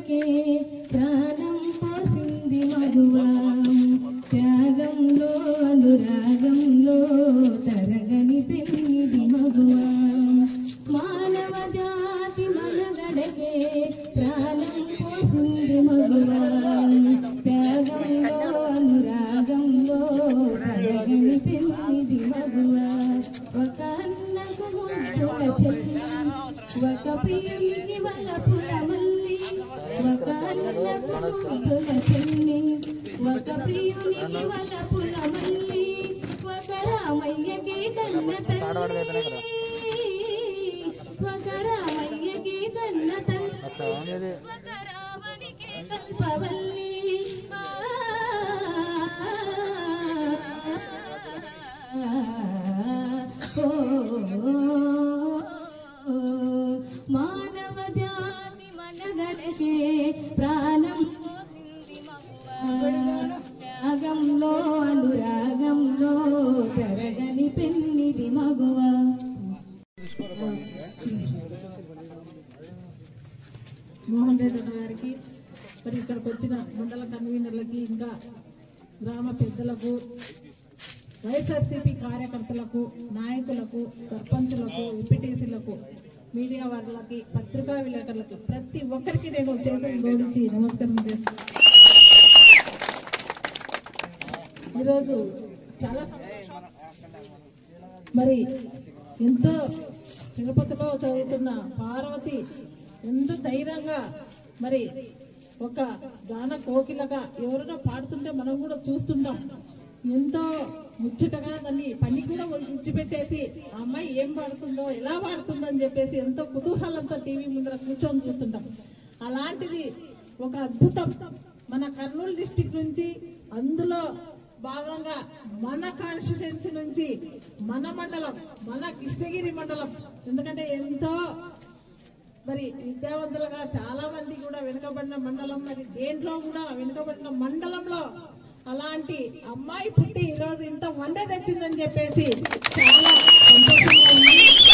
మనగడకే ప్రాణం పోసింది మగువా త్యాగంలో అనురాగంలో తరగని పెన్నిది మగువా మానవ జాతి మనగడకే ప్రాణం పోసింది మగువా త్యాగంలో అనురాగంలో తరగని పెన్నిది మగువా ఒక అన్నకు ముద్దుల చెల్లి ఒక ప్రియునికి వలపుల మల్లి ఒక అన్నకు ముద్దుల చెల్లి ఒక ప్రియునికి వలపుల మల్లి ఒక రామయ్యకి కన్న తల్లి ఒక రామయ్యకి కన్న తల్లి ఒక రావణికి కల్పవల్లి మానవ జాతి మనగడకే ప్రాణం పోసింది మగువ త్యాగంలో అనురాగంలో పెరగని పెన్నిది మగువ మోహన్ రెడ్డి అన్న గారికి మరి ఇక్కడికి వచ్చిన మండల కన్వీనర్లకి ఇంకా గ్రామ పెద్దలకు వైఎస్ఆర్సీపీ కార్యకర్తలకు నాయకులకు సర్పంచులకు ఎంపీటీసీలకు మీడియా వాళ్ళకి పత్రికా విలేకరులకు ప్రతి ఒక్కరికి నేను చేతులు జోడించి నమస్కారం చేస్తాను ఈరోజు చాలా సంతోషం. మరి ఎంతో తిరుపతిలో చదువుతున్న పార్వతి ఎంత ధైర్యంగా మరి ఒక గాన కోకిలగా ఎవరైనా పాడుతుంటే మనం కూడా చూస్తుంటాం ఎంతో ముచ్చటగా దాన్ని పని కూడా విడిచిపెట్టేసి ఆ అమ్మాయి ఏం పాడుతుందో ఎలా పాడుతుందో అని చెప్పేసి ఎంతో కుతూహలంతో టీవీ ముందర కూర్చొని చూస్తుంటాం అలాంటిది ఒక అద్భుతం మన కర్నూలు డిస్టిక్ నుంచి అందులో భాగంగా మన కాన్స్టిట్యున్సీ నుంచి మన మండలం మన కృష్ణగిరి మండలం ఎందుకంటే ఎంతో మరి విద్యావంతులుగా చాలా మంది కూడా వెనుకబడిన మండలం మరి దేంట్లో కూడా వెనుకబడిన మండలంలో అలాంటి అమ్మాయి పుట్టి ఈ రోజు ఇంత వండే తెచ్చిందని చెప్పేసి చాలా సంతోషంగా ఉంది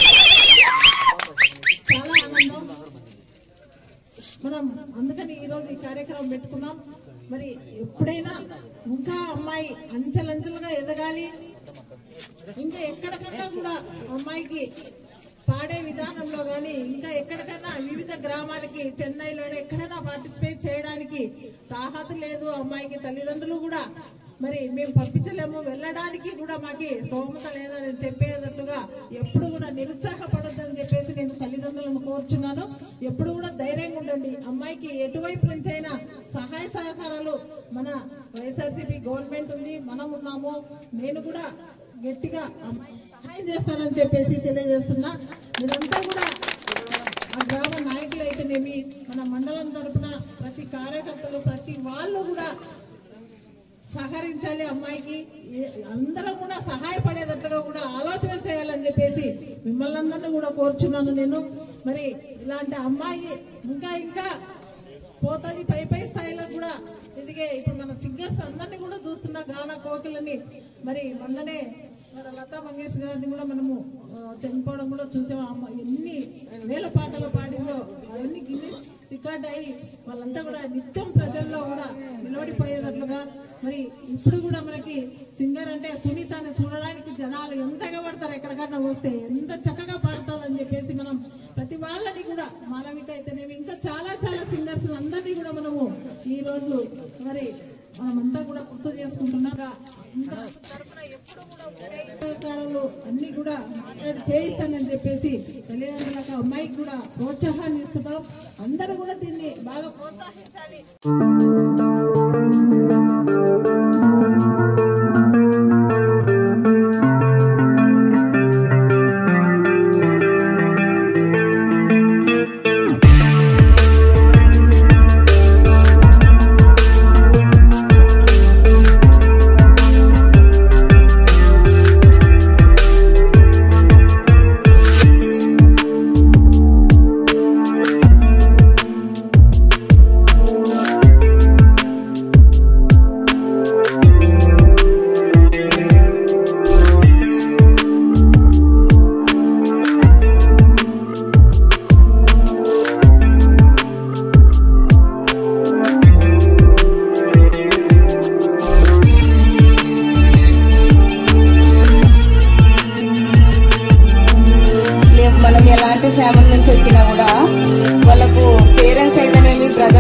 చాలా ఆనందం మనం అందుకని ఈ రోజు ఈ కార్యక్రమం పెట్టుకున్నాం మరి ఎప్పుడైనా ఇంకా అమ్మాయి అంచెలంచెలుగా ఎదగాలి ఇంకా ఎక్కడికన్నా కూడా అమ్మాయికి పాడే విధానంలో కానీ ఇంకా ఎక్కడికన్నా వివిధ గ్రామాలకి చెన్నైలోనే ఎక్కడైనా పార్టిసిపేట్ చేయడానికి తాహత లేదు అమ్మాయికి తల్లిదండ్రులు కూడా మరి మేము పంపించలేము వెళ్ళడానికి కూడా మాకి స్తోమత లేదని చెప్పేటట్టుగా ఎప్పుడు కూడా నిరుత్సాహపడొద్దని చెప్పేసి నేను తల్లిదండ్రులను కోరుచున్నాను ఎప్పుడు కూడా ధైర్యంగా ఉండండి అమ్మాయికి ఎటువైపు నుంచి అయినా సహాయ సహకారాలు మన వైఎస్ఆర్సీపీ గవర్నమెంట్ ఉంది మనం ఉన్నాము నేను కూడా గట్టిగా అమ్మాయికి సహాయం చేస్తానని చెప్పేసి తెలియజేస్తున్నా మీరంతా కూడా ఆ గ్రామ నాయకులు అయితేనేమి మన మండలం తరపున ప్రతి కార్యకర్తలు ప్రతి వాళ్ళు కూడా సహకరించాలి అమ్మాయికి ఏ- అందరం కూడా సహాయపడేటట్టుగా కూడా ఆలోచన చేయాలని చెప్పేసి మిమ్మల్ని అందరినీ కూడా కోరుచున్నాను నేను మరి ఇలాంటి అమ్మాయి ఇంకా ఇంకా పోతుంది పై పై స్థాయిలో కూడా ఎదిగే ఇప్పుడు మన సింగర్స్ అందరినీ కూడా చూస్తున్న గాన కోకిలని మరి మొన్ననే మరి లతా మంగేష్కర్ గారిని కూడా మనము ఆ, చనిపోవడం కూడా చూసాము ఆ అమ్మ ఎన్ని వేల పాటలు పాడిందో అవన్నీ గిన్నెస్ రికార్డ్ అయ్యి వాళ్ళంతా కూడా నిత్యం ప్రజల్లో కూడా నిలబడిపోయేటట్లుగా మరి ఇప్పుడు కూడా మనకి సింగర్ అంటే సునీతని చూడడానికి జనాలు ఎంత ఎగబడతారు ఎక్కడికన్నా వస్తే ఎంత చక్కగా పాడుతుందని చెప్పేసి మనం ప్రతి వాళ్ళని కూడా మాలవిక అయితేనేమి ఇంకా చాలా చాలా సింగర్స్ అందరినీ కూడా మనము ఈ రోజు మరి మనమంతా కూడా గుర్తు చేసుకుంటున్నాగా అంతా తరపున ఎప్పుడు కూడా ఒకటే సహకారాలు అన్ని కూడా మాట్లాడి చేయిస్తానని చెప్పేసి తల్లిదండ్రులకు అమ్మాయికి కూడా ప్రోత్సాహాన్ని ఇస్తున్నాం అందరూ కూడా దీన్ని బాగా ప్రోత్సహించాలి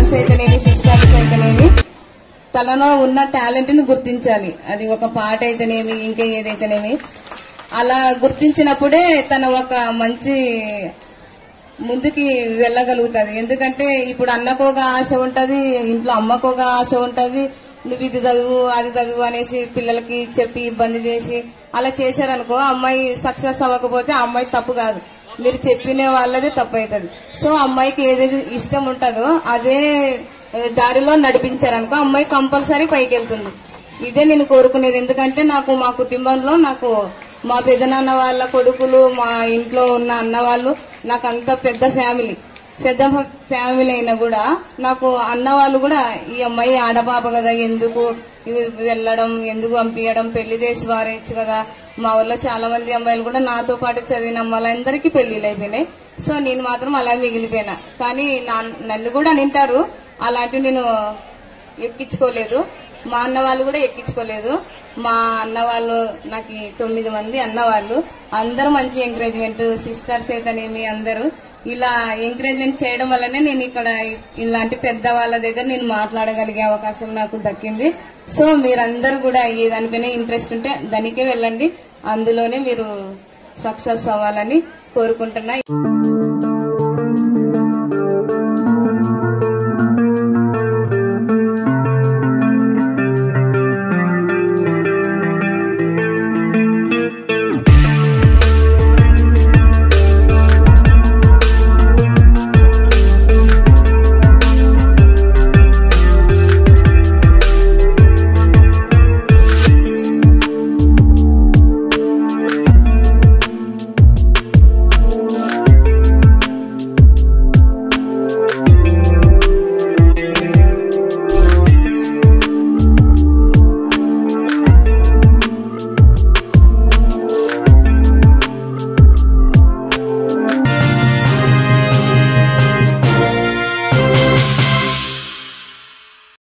బ్రదర్స్ అయితేనేమి సిస్టర్స్ అయితేనేమి తనలో ఉన్న టాలెంట్ ని గుర్తించాలి అది ఒక పాట అయితేనేమి ఇంకా ఏదైతేనేమి అలా గుర్తించినప్పుడే తన ఒక మంచి ముందుకి వెళ్ళగలుగుతుంది ఎందుకంటే ఇప్పుడు అన్నకు ఒక ఆశ ఉంటది ఇంట్లో అమ్మకు ఒక ఆశ ఉంటది నువ్వు ఇది చదువు అది చదువు అనేసి పిల్లలకి చెప్పి ఇబ్బంది చేసి అలా చేశారనుకో అమ్మాయి సక్సెస్ అవ్వకపోతే ఆ అమ్మాయి తప్పు కాదు మీరు చెప్పిన వాళ్ళదే తప్పు అవుతుంది సో అమ్మాయికి ఏదైతే ఇష్టం ఉంటుందో అదే ఏ, దారిలో నడిపించారనుకో అమ్మాయి కంపల్సరీ పైకి వెళ్తుంది ఇదే నేను కోరుకునేది ఎందుకంటే నాకు మా కుటుంబంలో నాకు మా పెదనాన్న వాళ్ళ కొడుకులు మా ఇంట్లో ఉన్న అన్న వాళ్ళు నాకు అంత పెద్ద ఫ్యామిలీ పెద్ద ఫ- ఫ్యామిలీ అయినా కూడా నాకు అన్న వాళ్ళు కూడా ఈ అమ్మాయి ఆడపాప కదా ఎందుకు ఇవి వెళ్ళడం ఎందుకు పంపించడం పెళ్లి చేసి వారేయచ్చు కదా మా ఊళ్ళో చాలా మంది అమ్మాయిలు కూడా నాతో పాటు చదివిన వాళ్ళందరికీ పెళ్లిళ్ళు అయిపోయినాయి సో నేను మాత్రం అలా మిగిలిపోయినా కానీ నా- నన్ను కూడా నింటారు అలాంటివి నేను ఎక్కించుకోలేదు మా అన్న వాళ్ళు కూడా ఎక్కించుకోలేదు మా అన్న వాళ్ళు నాకు ఈ తొమ్మిది మంది అన్న వాళ్ళు అందరూ మంచి ఎంకరేజ్మెంట్ సిస్టర్స్ అయితేనేమి అందరూ ఇలా ఎంకరేజ్మెంట్ చేయడం వల్లనే నేను ఇక్కడ ఇలాంటి పెద్ద వాళ్ళ దగ్గర నేను మాట్లాడగలిగే అవకాశం నాకు దక్కింది సో మీరందరూ కూడా ఏ దానిపైన ఇంట్రెస్ట్ ఉంటే దానికే వెళ్ళండి అందులోనే మీరు సక్సెస్ అవ్వాలని కోరుకుంటున్నా